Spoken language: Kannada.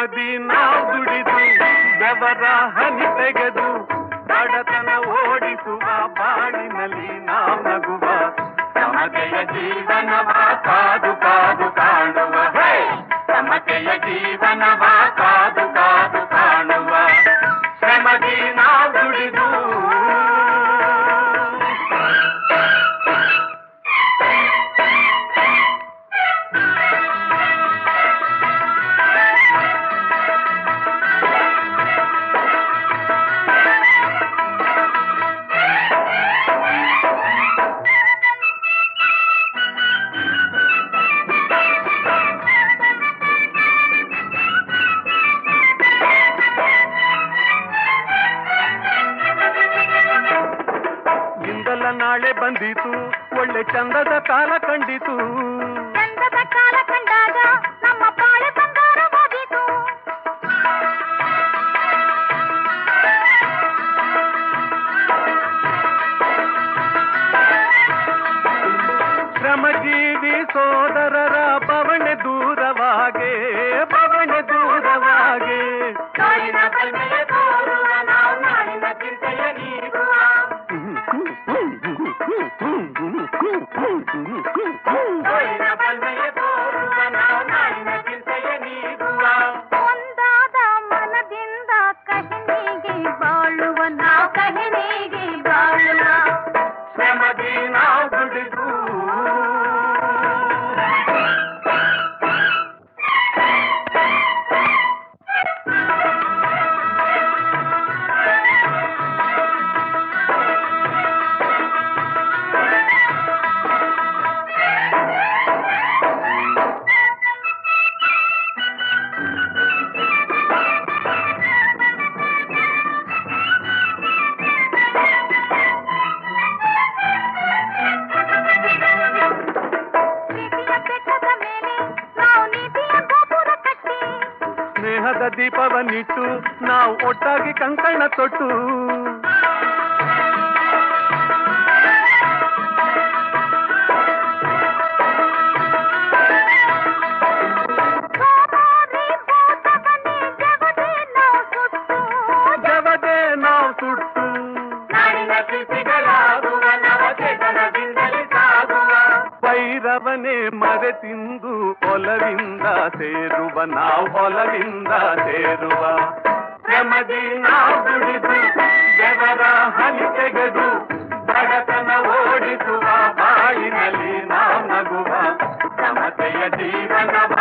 ಶ್ರಮದಿ ನಾವು ದುಡಿದು ಬೆವರ ಹನಿ ತೆಗೆದು ಬಡತನ ಓಡಿಸುವ ಬಾಳಿನಲ್ಲಿ ನಾವು ನಗುವ ಸಮತೆಯ ಜೀವನವ ಕಾದು ಕಾದು ಕಾಣುವ ಹೇ! ಸಮತೆಯ ಜೀವನವ ಕಾದು ಕಾದು ಕಾಣುವ ಶ್ರಮದಿ ನಾವು ದುಡಿದು ಇಂದಲ್ಲ ನಾಳೆ ಬಂದಿತು ಒಳ್ಳೆ ಚಂದದ ಕಾಲ ಕಂಡಿತು ಚಂದದ ಕಾಲ ಕಂಡಾಗ ನಮ್ಮ ಬಾಳೆ ಬಂಗಾರವಾದೀತು ಶ್ರಮಜೀವಿ ಸೋದರರ ಬವಣೆ ದೂರವಾಗೆ ಬವಣೆ ದೂರವಾಗೆ ನಾಳಿನ ಕಲ್ಮೆಯ ತೋರುವ ನಾವು ನಾಳಿನ ಚಿಂತೆಯ ನೀಡುವ ನಾಳಿನ ಕಲ್ಮೆಯ ತೋರುವ ನಾವು ನಾಳಿನ ಚಿಂತೆಯ ನೀಡುವ ಒಂದಾದ ಮನದಿಂದ ಕಹಿನಿಗೆ ಬಾಳುವ ನಾವು ಕಹಿನಿಗೆ ಬಾಳುವ ಶ್ರಮದಿ ನಾವು ದುಡಿದು ಪ್ರೀತಿಯ ಬೆಟ್ಟದ ಮೇಲೆ ನಾವು ನೀತಿಯ ಗೋಪುರ ಕಟ್ಟಿ ಸ್ನೇಹದ ದೀಪವನ್ನಿಟ್ಟು ನಾವು ಒಟ್ಟಾಗಿ ಕಂಕಣ ತೊಟ್ಟು ಸೋಮಾರಿ ಭೂತವನ್ನೇ ಜಗದೇ ನಾವು ಸುಟ್ಟು ಜವದೇ ನಾವು ಸುಟ್ಟು ನಾಡಿನ ಶಿಲ್ಪಿಗಳಾಗುವ ನವಚೇತನದಿಂದಲೇ ಸಾಗುವ ಭೈರವನೇ ಮರೆ ತಿಂದು ಒಲವಿಂದ ಸೇರುವ ನಾವು ಒಲವಿಂದ ಸೇರುವ ಶ್ರಮದಿ ನಾವು ದುಡಿದು ಬೆವರ ಹನಿ ತೆಗೆದು ಬಡತನ ಓಡಿಸುವ ಬಾಳಿನಲ್ಲಿ ನಾವು ನಗುವ ಸಮತೆಯ ಜೀವನವ